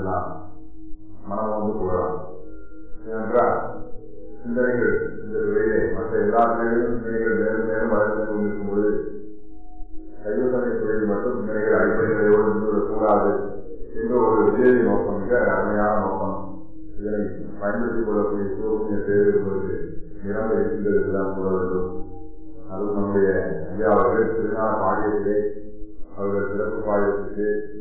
எல்லாம் மனம் வந்து போகலாம் ஏனென்றால் சிந்தனைகள் இந்த துறையிலே மற்ற எல்லா துறையிலும் சிந்தனைகள் மேலும் மேலும் வளர்ந்து கொண்டிருக்கும் பொழுது கைவசனை துறையில் மட்டும் சிந்தனைகள் அடிப்படைகளோடு நின்றுவிடக்கூடாது என்ற ஒரு விஜய நோக்கம் மிக அருமையான நோக்கம் இதனை பயன்படுத்திக் கொள்ளக்கூடிய சிவபுண்ணிய தேவைகளுக்கு நிரம்ப இருக்கின்றது என்றுதான் கூற வேண்டும் அது நம்முடைய ஐயா அவர்கள் திருநாள் பாடியத்திலே அவர்கள் சிறப்பு பாடியத்திற்கு